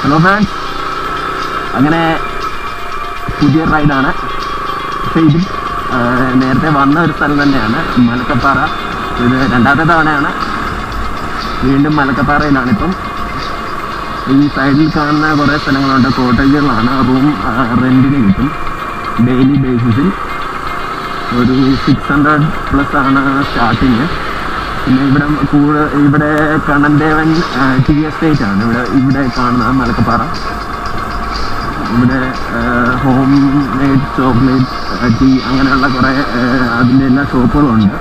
Hello friends അങ്ങനെ പുതിയ റൈഡാണ് പക്ഷേ ഇതും ആ, നേരത്തെ വന്ന ഒരു സ്ഥലം തന്നെയാണ് മലക്കപ്പാറ ഇത് രണ്ടാമത്തെ തവണയാണ് വീണ്ടും മലക്കപ്പാറയിലാണ് ഇപ്പം ഈ സൈഡിൽ കാണുന്ന കുറേ സ്ഥലങ്ങളുണ്ട് കോട്ടേജുകളാണ് റൂം റെൻറ്റിന് കിട്ടും ഡെയിലി ബേസിസിൽ ഒരു സിക്സ് ഹൺഡ്രഡ് പ്ലസ് ആണ് സ്റ്റാർട്ടിങ് പിന്നെ ഇവിടെ കൂടെ ഇവിടെ കണ്ണൻദേവൻ ടി എസ്റ്റേറ്റ് ആണ് ഇവിടെ ഇവിടെ കാണുന്നത് മലക്കപ്പാറ ഇവിടെ ഹോം മെയ്ഡ് ചോക്ലേറ്റ് ടീ അങ്ങനെയുള്ള കുറേ അതിൻ്റെ എല്ലാ ഷോപ്പുകളുണ്ട്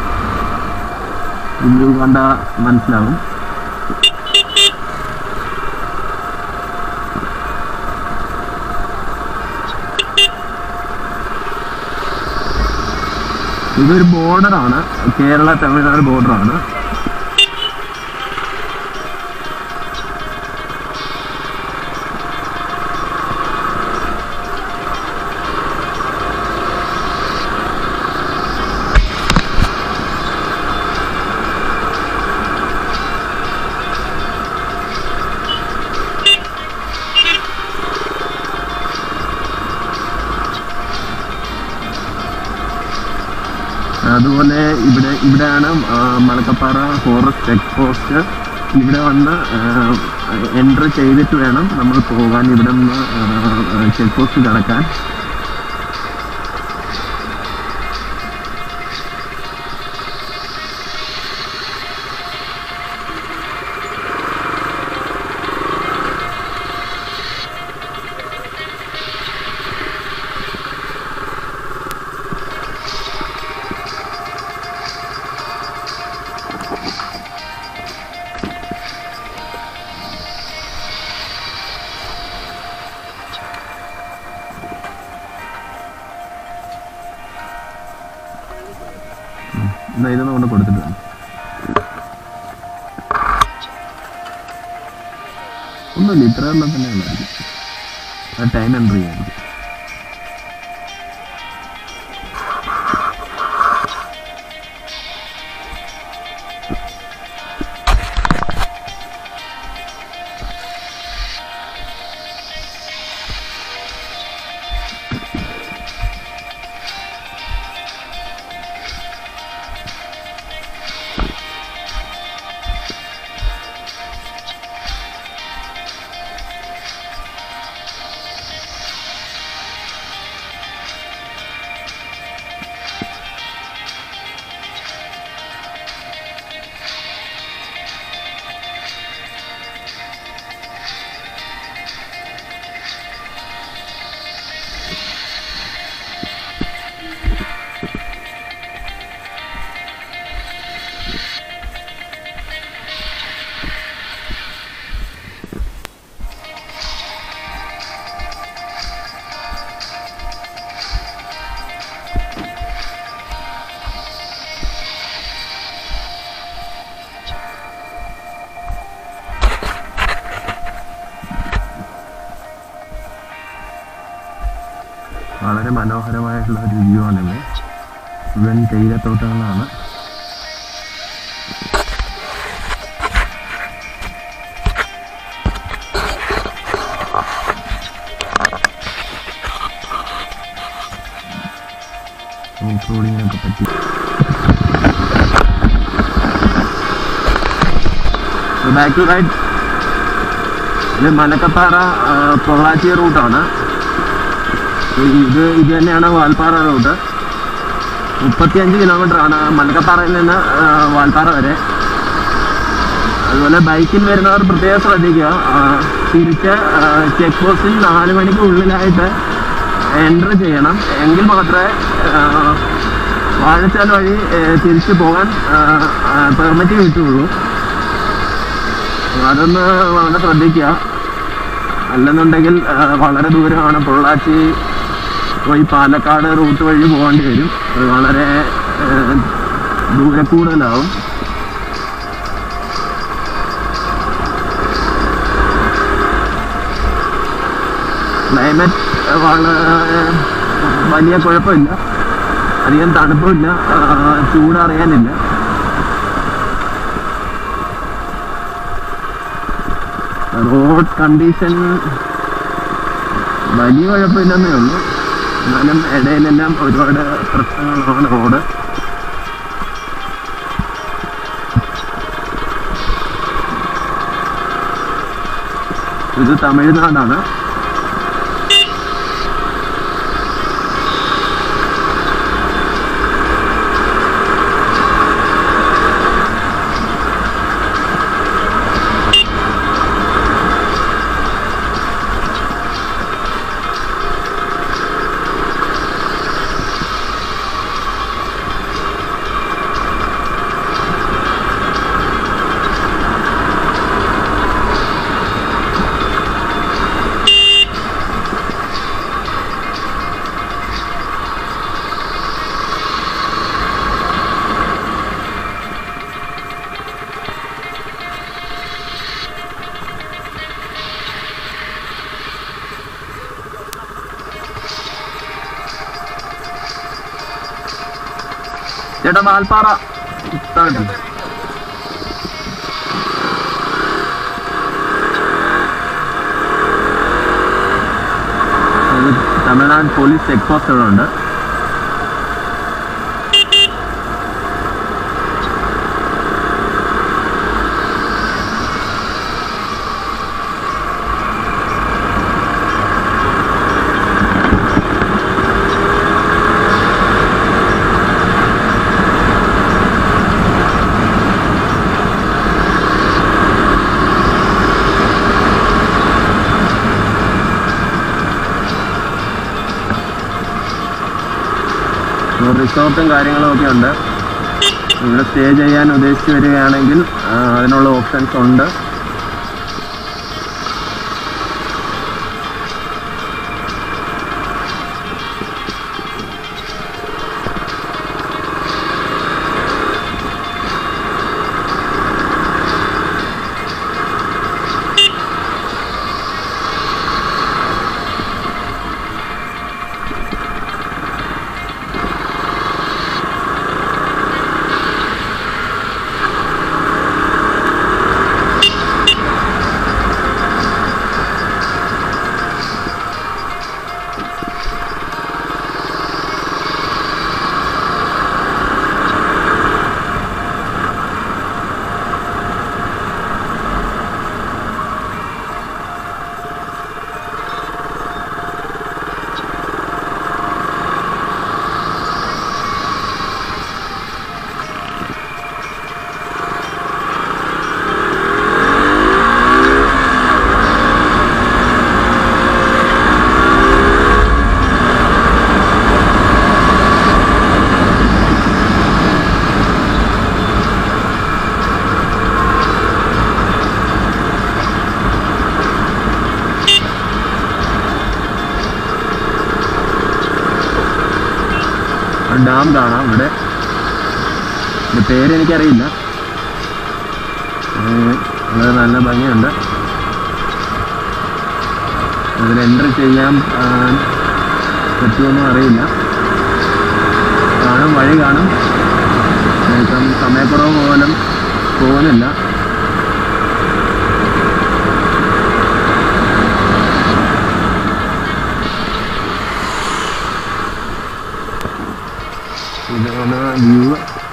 ഇത് കണ്ട മനസ്സിലാവും ഇതൊരു ബോർഡറാണ് കേരള തമിഴ്നാട് ബോർഡറാണ് അതുപോലെ ഇവിടെ ഇവിടെയാണ് ആ, മലക്കപ്പാറ ഫോറസ്റ്റ് ചെക്ക് പോസ്റ്റ് ഇവിടെ വന്ന് എൻട്രി ചെയ്തിട്ട് വേണം നമ്മൾ പോകാൻ ഇവിടെ നിന്ന് ചെക്ക് പോസ്റ്റ് കടക്കാൻ എന്നാ ഇതൊന്നും കൊണ്ട് കൊടുത്തിട്ട് വേണം. ഒന്നുമില്ല ഇത്ര എണ്ണം തന്നെ ഉള്ളായിരിക്കും ആ ടൈം എൻട്രി ചെയ്യായിരിക്കും വളരെ മനോഹരമായിട്ടുള്ള ഒരു വ്യൂ ആണിത് ഇവൻ തേയിലത്തോട്ടങ്ങളാണ് റോഡിങ്ങിനൊക്കെ പറ്റി ബാക്ക് ടു റൈഡ് ഇത് മലക്കപ്പാറ ആ, പൊള്ളാച്ചി റൂട്ടാണ് ഇത് ഇത് തന്നെയാണ് വാൽപ്പാറ റൂട്ട് മുപ്പത്തിയഞ്ച് കിലോമീറ്റർ ആണ് മലക്കപ്പാറയിൽ നിന്ന് ആ, വാൽപ്പാറ വരെ അതുപോലെ ബൈക്കിൽ വരുന്നവർ പ്രത്യേകം ശ്രദ്ധിക്കുക ആ, തിരിച്ച് ചെക്ക് പോസ്റ്റിൽ നാല് മണിക്ക് ഉള്ളിലായിട്ട് എൻ്റർ ചെയ്യണം എങ്കിൽ മാത്രമേ ആ, വാഴച്ചാൽ വഴി ഏ, തിരിച്ചു പോകാൻ പെർമിറ്റ് കിട്ടുള്ളൂ അതൊന്ന് വളരെ ശ്രദ്ധിക്കുക അല്ലെന്നുണ്ടെങ്കിൽ ആ, വളരെ ദൂരമാണ് പൊള്ളാച്ചി വഴി പാലക്കാട് റൂട്ട് വഴി പോകേണ്ടി വരും അത് വളരെ ആ, ദൂരെ കൂടുതലാവും ക്ലൈമറ്റ് വളരെ വലിയ കുഴപ്പമില്ല അധികം തണുപ്പില്ല ചൂടറിയാനില്ല റോഡ് കണ്ടീഷൻ വലിയ കുഴപ്പമില്ലെന്നേ ഉള്ളൂ എന്നാലും ഇടയിലെല്ലാം ഒരുപാട് പ്രശ്നങ്ങളാണ് റോഡ് ഇത് തമിഴ്നാടാണ് ചേട്ടാ വാൽപ്പാറ താഴോട്ട്. ഇത് തമിഴ്നാട് പോലീസ് ചെക്ക് പോസ്റ്റ് ഇവിടെ ഉണ്ട് റിസോർട്ടും കാര്യങ്ങളും ഒക്കെ ഉണ്ട് ഇവിടെ സ്റ്റേ ചെയ്യാൻ ഉദ്ദേശിച്ച് വരികയാണെങ്കിൽ ആ, അതിനുള്ള ഓപ്ഷൻസ് ഉണ്ട് ഡാം കാണാം ഇവിടെ ഇതിന്റെ പേര് എനിക്കറിയില്ല ഏഹ് വളരെ നല്ല ഭംഗിയുണ്ട് അതിൽ എൻട്രി ചെയ്യാൻ ആ, പറ്റുമോന്നും അറിയില്ല കാണും വഴി കാണും ഇപ്പം സമയക്കുറവ് മൂലം പോകുന്നില്ല ഇതാണ് വ്യൂ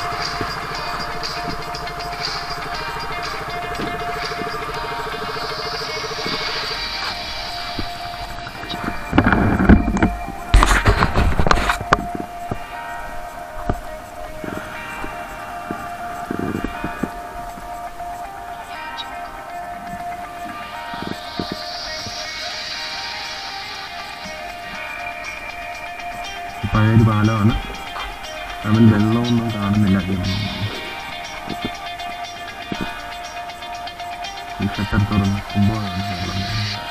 പഴയൊരു പാലമാണ് അവൻ വെള്ളമൊന്നും കാണുന്നില്ല ഈ ഷട്ടർ തുറന്ന് കുമ്പോഴാണ് വെള്ളം വരുന്നത്.